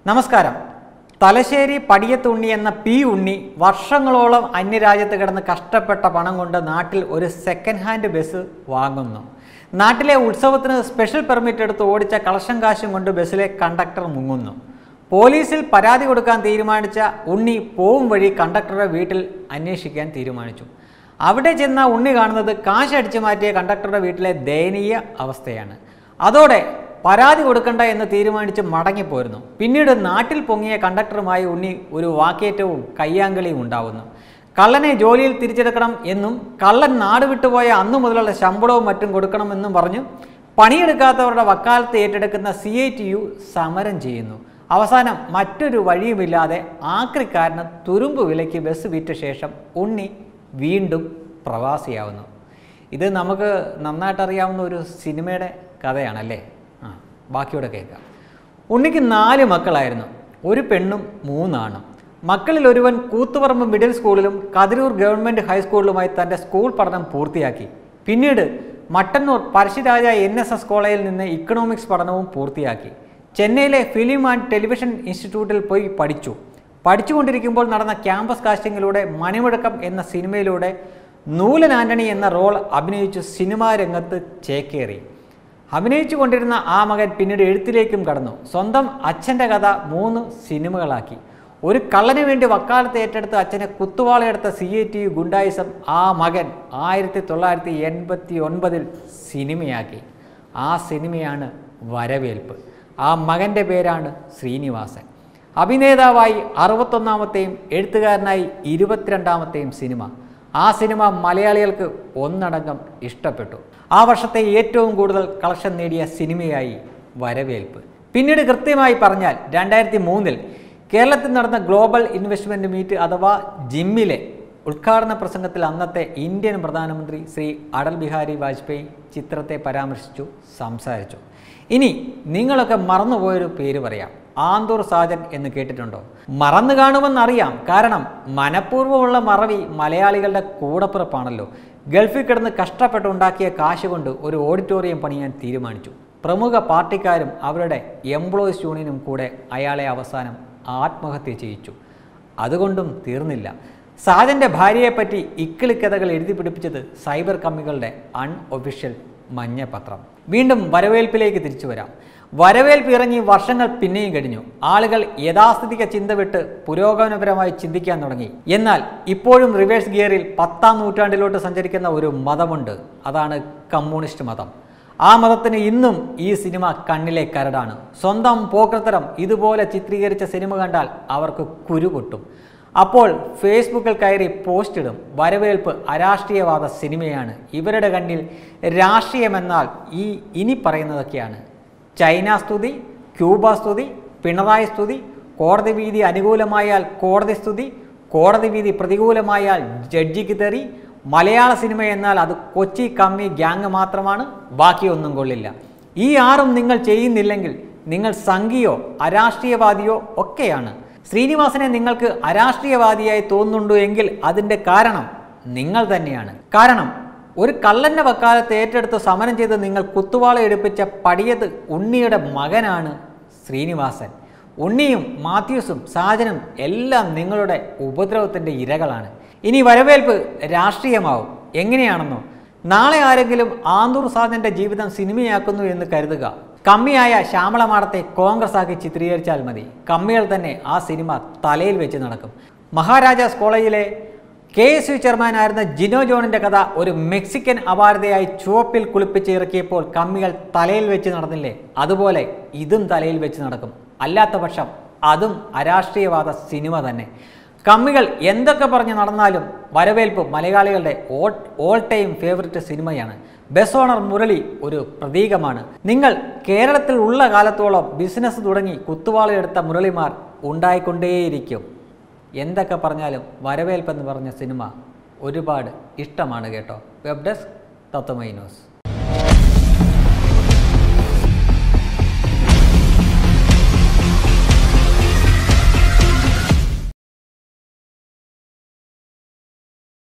നമസ്കാരം തലശ്ശേരി പടിയത്ത് ഉണ്ണി എന്ന പി ഉണ്ണി വർഷങ്ങളോളം അന്യരാജ്യത്ത് കിടന്ന് കഷ്ടപ്പെട്ട പണം കൊണ്ട് നാട്ടിൽ ഒരു സെക്കൻഡ് ഹാൻഡ് ബസ് വാങ്ങുന്നു നാട്ടിലെ ഉത്സവത്തിന് സ്പെഷ്യൽ പെർമിറ്റ് എടുത്ത് ഓടിച്ച കളക്ഷൻ കാശും കൊണ്ട് ബസ്സിലെ കണ്ടക്ടർ മുങ്ങുന്നു പോലീസിൽ പരാതി കൊടുക്കാൻ തീരുമാനിച്ച ഉണ്ണി പോവും വഴി കണ്ടക്ടറുടെ വീട്ടിൽ അന്വേഷിക്കാൻ തീരുമാനിച്ചു അവിടെ ചെന്ന ഉണ്ണി കാണുന്നത് കാശ് അടിച്ചു മാറ്റിയ കണ്ടക്ടറുടെ വീട്ടിലെ ദയനീയ അവസ്ഥയാണ് അതോടെ പരാതി കൊടുക്കണ്ട എന്ന് തീരുമാനിച്ച് മടങ്ങിപ്പോരുന്നു പിന്നീട് നാട്ടിൽ പൊങ്ങിയ കണ്ടക്ടറുമായി ഉണ്ണി ഒരു വാക്കേറ്റവും കയ്യാങ്കളിയും ഉണ്ടാവുന്നു കള്ളനെ ജോലിയിൽ തിരിച്ചെടുക്കണം എന്നും കള്ളൻ നാട് വിട്ടുപോയ അന്നു മുതലുള്ള ശമ്പളവും മറ്റും കൊടുക്കണമെന്നും പറഞ്ഞു പണിയെടുക്കാത്തവരുടെ വക്കാലത്ത് ഏറ്റെടുക്കുന്ന സി ഐ ടി യു സമരം ചെയ്യുന്നു അവസാനം മറ്റൊരു വഴിയുമില്ലാതെ ആക്രിക്കാരന് തുരുമ്പ് വിലയ്ക്ക് ബസ് വിറ്റ ശേഷം ഉണ്ണി വീണ്ടും പ്രവാസിയാവുന്നു ഇത് നമുക്ക് നന്നായിട്ട് അറിയാവുന്ന ഒരു സിനിമയുടെ കഥയാണല്ലേ ആ ബാക്കിയോടെ കേൾക്കാം ഉണ്ണിക്ക് നാല് മക്കളായിരുന്നു ഒരു പെണ്ണും മൂന്നാണും മക്കളിൽ ഒരുവൻ കൂത്തുപറമ്പ് മിഡിൽ സ്കൂളിലും കതിരൂർ ഗവൺമെൻറ് ഹൈസ്കൂളിലുമായി തൻ്റെ സ്കൂൾ പഠനം പൂർത്തിയാക്കി പിന്നീട് Mattannur Parasuraja N S S കോളേജിൽ നിന്ന് ഇക്കണോമിക്സ് പഠനവും പൂർത്തിയാക്കി ചെന്നൈയിലെ ഫിലിം ആൻഡ് ടെലിവിഷൻ ഇൻസ്റ്റിറ്റ്യൂട്ടിൽ പോയി പഠിച്ചു പഠിച്ചുകൊണ്ടിരിക്കുമ്പോൾ നടന്ന ക്യാമ്പസ് കാസ്റ്റിങ്ങിലൂടെ മണിമുഴക്കം എന്ന സിനിമയിലൂടെ നൂലൻ ആന്റണി എന്ന റോൾ അഭിനയിച്ചു സിനിമാ രംഗത്ത് ചേക്കേറി അഭിനയിച്ചു കൊണ്ടിരുന്ന ആ മകൻ പിന്നീട് എഴുത്തിലേക്കും കടന്നു സ്വന്തം അച്ഛൻ്റെ കഥ മൂന്ന് സിനിമകളാക്കി ഒരു കള്ളന് വേണ്ടി വക്കാലത്ത് ഏറ്റെടുത്ത് അച്ഛനെ കുത്തുവാളയെടുത്ത സി എ ടി ഗുണ്ടായിസം ആ മകൻ ആയിരത്തി തൊള്ളായിരത്തി എൺപത്തി ഒൻപതിൽ സിനിമയാക്കി ആ സിനിമയാണ് വരവേൽപ്പ് ആ മകൻ്റെ പേരാണ് ശ്രീനിവാസൻ അഭിനേതാവായി അറുപത്തൊന്നാമത്തെയും എഴുത്തുകാരനായി ഇരുപത്തിരണ്ടാമത്തെയും സിനിമ ആ സിനിമ മലയാളികൾക്ക് ഒന്നടങ്കം ഇഷ്ടപ്പെട്ടു ആ വർഷത്തെ ഏറ്റവും കൂടുതൽ കളക്ഷൻ നേടിയ സിനിമയായി വരവേൽപ്പ് പിന്നീട് കൃത്യമായി പറഞ്ഞാൽ രണ്ടായിരത്തി മൂന്നിൽ കേരളത്തിൽ നടന്ന ഗ്ലോബൽ ഇൻവെസ്റ്റ്മെൻറ്റ് മീറ്റ് അഥവാ ജിമ്മിലെ ഉദ്ഘാടന പ്രസംഗത്തിൽ അന്നത്തെ ഇന്ത്യൻ പ്രധാനമന്ത്രി ശ്രീ അടൽ ബിഹാരി വാജ്പേയി ചിത്രത്തെ പരാമർശിച്ചു സംസാരിച്ചു ഇനി നിങ്ങളൊക്കെ മറന്നുപോയൊരു പേര് പറയാം ആന്തൂർ സാജൻ എന്ന് കേട്ടിട്ടുണ്ടോ മറന്നു കാണുമെന്നറിയാം കാരണം മനഃപൂർവ്വമുള്ള മറവി മലയാളികളുടെ കൂടപ്പിറപ്പാണല്ലോ ഗൾഫിൽ കിടന്ന് കഷ്ടപ്പെട്ടുണ്ടാക്കിയ കാശ് കൊണ്ട് ഒരു ഓഡിറ്റോറിയം പണിയാൻ തീരുമാനിച്ചു പ്രമുഖ പാർട്ടിക്കാരും അവരുടെ എംപ്ലോയീസ് യൂണിയനും കൂടെ അയാളെ അവസാനം ആത്മഹത്യ ചെയ്യിച്ചു അതുകൊണ്ടും തീർന്നില്ല സാജന്റെ ഭാര്യയെപ്പറ്റി ഇക്കിളിക്കഥകൾ എഴുതി പിടിപ്പിച്ചത് സൈബർ കമ്മികളുടെ അൺഒഫീഷ്യൽ മഞ്ഞപത്രം വീണ്ടും വരവേൽപ്പിലേക്ക് തിരിച്ചു വരാം വരവേൽപ്പ് ഇറങ്ങി വർഷങ്ങൾ പിന്നെയും കഴിഞ്ഞു ആളുകൾ യഥാസ്ഥിതിക ചിന്ത വിട്ട് പുരോഗമനപരമായി ചിന്തിക്കാൻ തുടങ്ങി എന്നാൽ ഇപ്പോഴും റിവേഴ്സ് ഗിയറിൽ പത്താം നൂറ്റാണ്ടിലോട്ട് സഞ്ചരിക്കുന്ന ഒരു മതമുണ്ട് അതാണ് കമ്മ്യൂണിസ്റ്റ് മതം ആ മതത്തിന് ഇന്നും ഈ സിനിമ കണ്ണിലെ കരടാണ് സ്വന്തം പോക്കൃത്തരം ഇതുപോലെ ചിത്രീകരിച്ച സിനിമ കണ്ടാൽ അവർക്ക് കുരു പൊട്ടും അപ്പോൾ ഫേസ്ബുക്കിൽ കയറി പോസ്റ്റ് ഇടും വരവേൽപ്പ് അരാഷ്ട്രീയവാദ സിനിമയാണ് ഇവരുടെ കണ്ണിൽ രാഷ്ട്രീയമെന്നാൽ ഈ ഇനി പറയുന്നതൊക്കെയാണ് ചൈന സ്തുതി ക്യൂബ സ്തുതി പിണറായി സ്തുതി കോടതി വീതി അനുകൂലമായാൽ കോടതി സ്തുതി കോടതി വീതി പ്രതികൂലമായാൽ ജഡ്ജിക്ക് തെറി മലയാള സിനിമ എന്നാൽ അത് കൊച്ചി കമ്മി ഗ്യാങ് മാത്രമാണ് ബാക്കിയൊന്നും കൊള്ളില്ല ഈ ആറും നിങ്ങൾ ചെയ്യുന്നില്ലെങ്കിൽ നിങ്ങൾ സംഘിയോ അരാഷ്ട്രീയവാദിയോ ഒക്കെയാണ് ശ്രീനിവാസനെ നിങ്ങൾക്ക് അരാഷ്ട്രീയവാദിയായി തോന്നുന്നുണ്ടോ എങ്കിൽ അതിൻ്റെ കാരണം നിങ്ങൾ തന്നെയാണ് കാരണം ഒരു കള്ളന്റെ വക്കാലത്ത് ഏറ്റെടുത്ത് സമരം ചെയ്ത് നിങ്ങൾ കുത്തുവാള എടുപ്പിച്ച പടിയത് ഉണ്ണിയുടെ മകനാണ് ശ്രീനിവാസൻ ഉണ്ണിയും മാത്യൂസും സാജനും എല്ലാം നിങ്ങളുടെ ഉപദ്രവത്തിൻ്റെ ഇരകളാണ് ഇനി വരവേൽപ്പ് രാഷ്ട്രീയമാവും എങ്ങനെയാണെന്നോ നാളെ ആരെങ്കിലും ആന്തൂർ സാജന്റെ ജീവിതം സിനിമയാക്കുന്നു എന്ന് കരുതുക കമ്മിയായ ശ്യാമളമാടത്തെ കോൺഗ്രസ് ആക്കി ചിത്രീകരിച്ചാൽ മതി കമ്മികൾ തന്നെ ആ സിനിമ തലയിൽ വെച്ച് നടക്കും മഹാരാജാസ് കോളേജിലെ കെ എസ് യു ചെയർമാനായിരുന്ന ജിനോ ജോണിന്റെ കഥ ഒരു മെക്സിക്കൻ അപാരതയായി ചുവപ്പിൽ കുളിപ്പിച്ച് ഇറക്കിയപ്പോൾ കമ്മികൾ തലയിൽ വെച്ച് നടന്നില്ലേ അതുപോലെ ഇതും തലയിൽ വെച്ച് നടക്കും അല്ലാത്ത പക്ഷം അതും അരാഷ്ട്രീയവാദ സിനിമ തന്നെ കമ്മികൾ എന്തൊക്കെ പറഞ്ഞ് നടന്നാലും വരവേൽപ്പ് മലയാളികളുടെ ഓൾ ഓൾ ടൈം ഫേവററ്റ് സിനിമയാണ് ബസ് ഓണർ മുരളി ഒരു പ്രതീകമാണ് നിങ്ങൾ കേരളത്തിൽ ഉള്ള കാലത്തോളം ബിസിനസ് തുടങ്ങി കുത്തുവാളയെടുത്ത മുരളിമാർ ഉണ്ടായിക്കൊണ്ടേയിരിക്കും എന്തൊക്കെ പറഞ്ഞാലും വരവേൽപ്പെന്ന് പറഞ്ഞ സിനിമ ഒരുപാട് ഇഷ്ടമാണ് കേട്ടോ വെബ് ഡെസ്ക് തത്വമൈ ന്യൂസ്